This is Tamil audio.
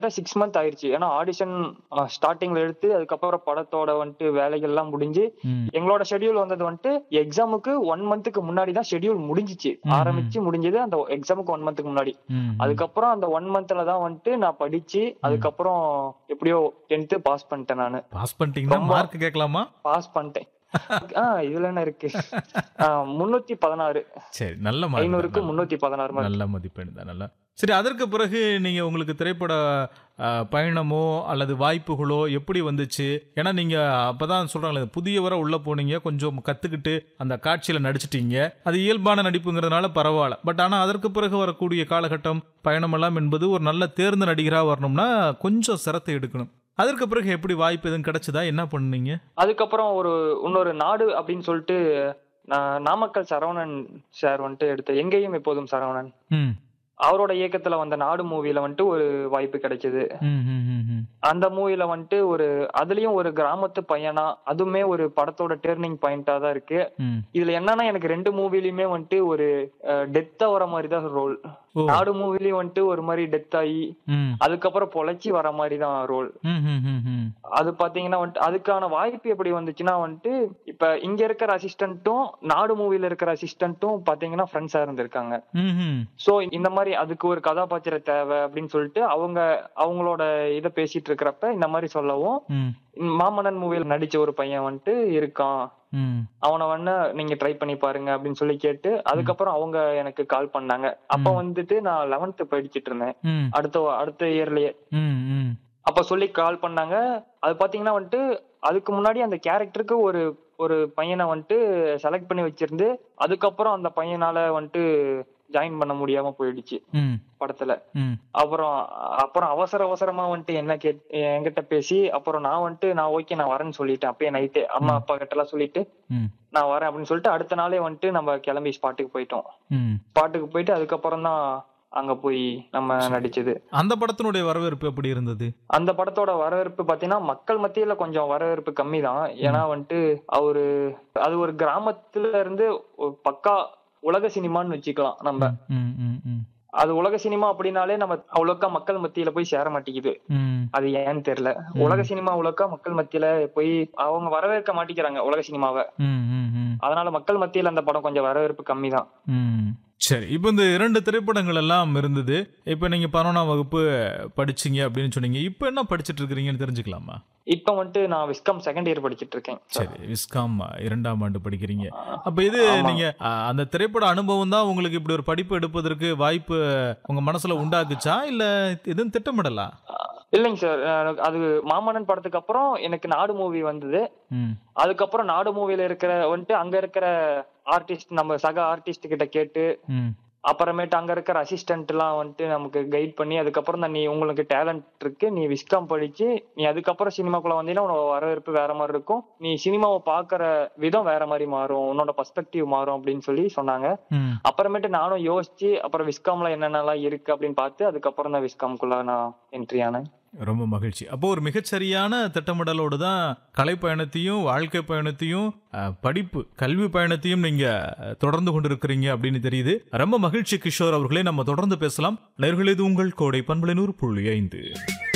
சிக்ஸ் மந்த் ஆயிருச்சு ஏன்னா ஆடிஷன் ஸ்டார்டிங்ல எடுத்து அதுக்கப்புறம் படத்தோட வந்துட்டு வேலைகள்லாம் முடிஞ்சு ம். எங்களோட ஷெட்யூல் வந்தது வந்துட்டு எக்ஸாமுக்கு ஒன் மந்த்துக்கு முன்னாடி தான் ஷெட்யூல் முடிஞ்சிச்சு ம். ஆரம்பிச்சு முடிஞ்சது அந்த எக்ஸாமுக்கு ஒன் மந்த்துக்கு முன்னாடி ம். அதுக்கப்புறம் அந்த ஒன் மந்த்ல தான் வந்துட்டு நான் படிச்சு அதுக்கப்புறம் எப்படியோ டென்த்து பாஸ் பண்ணிட்டேன் நானு பாஸ் பண்ணிட்டீங்கன்னா ரொம்ப- மார்க் கேட்கலாமா பாஸ் பண்ணிட்டேன் ஆ இதுல என்ன இருக்கு ஆ, முன்னூத்தி பதினாறு சரி நல்ல mark ஐநூறுக்கு தான். முன்னூத்தி பதினாறு மார்க் நல்ல மதிப்பெண் தான் நல்லா சரி அதற்கு பிறகு நீங்க உங்களுக்கு திரைப்பட அஹ், பயணமோ அல்லது வாய்ப்புகளோ எப்படி வந்துச்சு ஏன்னா நீங்க அப்பதான் சொல்றாங்களே புதியவரை உள்ள போனீங்க கொஞ்சம் கத்துக்கிட்டு அந்த காட்சியில நடிச்சிட்டீங்க அது இயல்பான நடிப்புங்கிறதுனால பரவாயில்ல பட் ஆனா அதற்கு பிறகு வரக்கூடிய காலகட்டம் பயணமெல்லாம் என்பது ஒரு நல்ல தேர்ந்த நடிகரா வரணும்னா கொஞ்சம் சிரத்தை எடுக்கணும் அதற்கு பிறகு எப்படி வாய்ப்பு எதுவும் கிடைச்சதா என்ன பண்ணீங்க அதுக்கப்புறம் ஒரு இன்னொரு நாடு அப்படின்னு சொல்லிட்டு நான் நாமக்கல் சரவணன் சார் வந்துட்டு எடுத்த எங்கேயும் எப்போதும் சரவணன் ம் அவரோட இயக்கத்துல வந்த நாடு மூவில வந்துட்டு ஒரு வாய்ப்பு கிடைச்சது ம் ம் ம் ம் அந்த மூவில வந்துட்டு ஒரு அதுலயும் ஒரு கிராமத்து பையனா அதுவுமே ஒரு படத்தோட டேர்னிங் பாயிண்டா தான் இருக்கு ம் இதுல என்னன்னா எனக்கு ரெண்டு மூவிலயுமே வந்துட்டு ஒரு டெத்தா வர மாதிரி தான் ரோல் ஓ நாடு மூவிலயும் வந்துட்டு ஒரு மாதிரி டெத் ஆகி ம் அதுக்கப்புறம் பொழைச்சி வர மாதிரி தான் ரோல் ம் ம் ம் ம் அது பாத்தீங்கன்னா வந்துட்டு அதுக்கான வாய்ப்பு எப்படி வந்துச்சுன்னா வந்துட்டு இப்ப இங்க இருக்கிற அசிஸ்டன்ட்டும் நாடு மூவில இருக்கிற அசிஸ்டன்ட்டும் பாத்தீங்கன்னா ஃப்ரெண்ட்ஸா இருந்திருக்காங்க ம் ம் சோ இந்த மாதிரி அதுக்கு ஒரு கதாபாத்திர தேவை அப்படின்னு சொல்லிட்டு அவங்க அவங்களோட இத பேசிட்டு இருக்கிறப்ப இந்த மாதிரி சொல்லவும் ம் மாமன்னன் மூவில நடிச்ச ஒரு பையன் வந்துட்டு இருக்கான் ம் அவனை வேணா நீங்க ட்ரை பண்ணி பாருங்க அப்படின்னு சொல்லி கேட்டு அதுக்கப்புறம் அவங்க எனக்கு கால் பண்ணாங்க அப்ப வந்துட்டு நான் லெவன்த் படிச்சிட்டு இருந்தேன் ம் அடுத்த அடுத்த இயர்லயே ம் ம் அப்ப சொல்லி கால் பண்ணாங்க அது பாத்தீங்கன்னா வந்துட்டு அதுக்கு முன்னாடி அந்த கேரக்டருக்கு ஒரு ஒரு பையனை வந்துட்டு செலக்ட் பண்ணி வச்சிருந்து அதுக்கப்புறம் அந்த பையனால வந்துட்டு ஜாயின் பண்ண முடியாம போயிடுச்சு ம் படத்துல ம் அப்புறம் அப்புறம் அவசர அவசரமா வந்துட்டு என்ன கேட் என்கிட்ட பேசி அப்புறம் நான் வந்துட்டு நான் ஓகே நான் வரேன்னு சொல்லிட்டேன் அப்பயே நைட்டு அம்மா அப்பா கிட்ட எல்லாம் சொல்லிட்டு ம் நான் வரேன் அப்படின்னு சொல்லிட்டு அடுத்த நாளே வந்துட்டு நம்ம கிளம்பி ஸ்பாட்டுக்கு போயிட்டோம் ம் ஸ்பாட்டுக்கு போயிட்டு அதுக்கப்புறம் தான் அங்க போய் நம்ம நடிச்சது அந்த படத்தினுடைய வரவேற்பு எப்படி இருந்தது அந்த படத்தோட வரவேற்பு பாத்தீங்கன்னா மக்கள் மத்தியில கொஞ்சம் வரவேற்பு கம்மி தான் ஏன்னா வந்துட்டு அவரு அது ஒரு கிராமத்துல இருந்து ஒரு பக்கா உலக சினிமான்னு வச்சுக்கலாம் நம்ம ம் ம் ம் அது உலக சினிமா அப்படின்னாலே நம்ம அவ்வளோக்கா மக்கள் மத்தியில போய் சேர மாட்டேங்குது ம் அது ஏன்னு தெரியல உலக சினிமா உலகா மக்கள் மத்தியில போய் அவங்க வரவேற்க மாட்டேங்கிறாங்க உலக சினிமாவை ம் ம் ம் அதனால மக்கள் மத்தியில அந்த படம் கொஞ்சம் வரவேற்பு கம்மி தான் ம் சரி இப்போ இந்த இரண்டு திரைப்படங்கள் எல்லாம் இருந்தது இப்போ நீங்க பதினொன்றாம் வகுப்பு படிச்சீங்க அப்படின்னு சொன்னீங்க இப்போ என்ன படிச்சிட்டு இருக்கிறீங்கன்னு தெரிஞ்சுக்கலாமா இப்ப வந்துட்டு நான் விஸ்காம் செகண்ட் இயர் படிச்சிட்டு இருக்கேன் சரி விஸ்காம் இரண்டாம் ஆண்டு படிக்கிறீங்க அப்ப இது ஆமா. நீங்க அ, அந்த திரைப்பட அனுபவம் தான் உங்களுக்கு இப்படி ஒரு படிப்பு எடுப்பதற்கு வாய்ப்பு உங்க மனசுல உண்டாக்குச்சா இல்ல எதுவும் திட்டமிடலா இல்லைங்க சார் அது மாமன்னன் படத்துக்கு அப்புறம் எனக்கு நாடு மூவி வந்தது ம் அதுக்கப்புறம் நாடு மூவில இருக்கிற வந்துட்டு அங்க இருக்கிற ஆர்டிஸ்ட் நம்ம சக ஆர்டிஸ்ட் கிட்ட கேட்டு ம் அப்புறமேட்டு அங்க இருக்கிற அசிஸ்டன்ட் எல்லாம் வந்துட்டு நமக்கு கைட் பண்ணி அதுக்கப்புறம் தான் நீ உங்களுக்கு டேலண்ட் இருக்கு நீ விஸ்காம் படிச்சு நீ அதுக்கப்புறம் சினிமாக்குள்ள வந்தீங்கன்னா உன்னோட வரவேற்பு வேற மாதிரி இருக்கும் நீ சினிமாவை பாக்குற விதம் வேற மாதிரி மாறும் உன்னோட பர்ஸ்பெக்டிவ் மாறும் அப்படின்னு சொல்லி சொன்னாங்க ம் அப்புறமேட்டு நானும் யோசிச்சு அப்புறம் விஸ்காம்ல என்னென்னலாம் இருக்கு அப்படின்னு பார்த்து அதுக்கப்புறம் தான் விஸ்காம்குள்ள நான் என்ட்ரி ஆனேன் ரொம்ப மகிழ்ச்சி அப்போ ஒரு மிகச்சரியான திட்டமிடலோடு தான் கலை பயணத்தையும் வாழ்க்கை பயணத்தையும் அஹ், படிப்பு கல்வி பயணத்தையும் நீங்க அஹ், தொடர்ந்து கொண்டிருக்கிறீங்க அப்படின்னு தெரியுது ரொம்ப மகிழ்ச்சி கிஷோர் அவர்களே நம்ம தொடர்ந்து பேசலாம் நேயர்களே இது உங்கள் கோடை பண்பலை நூறு புள்ளி ஐந்து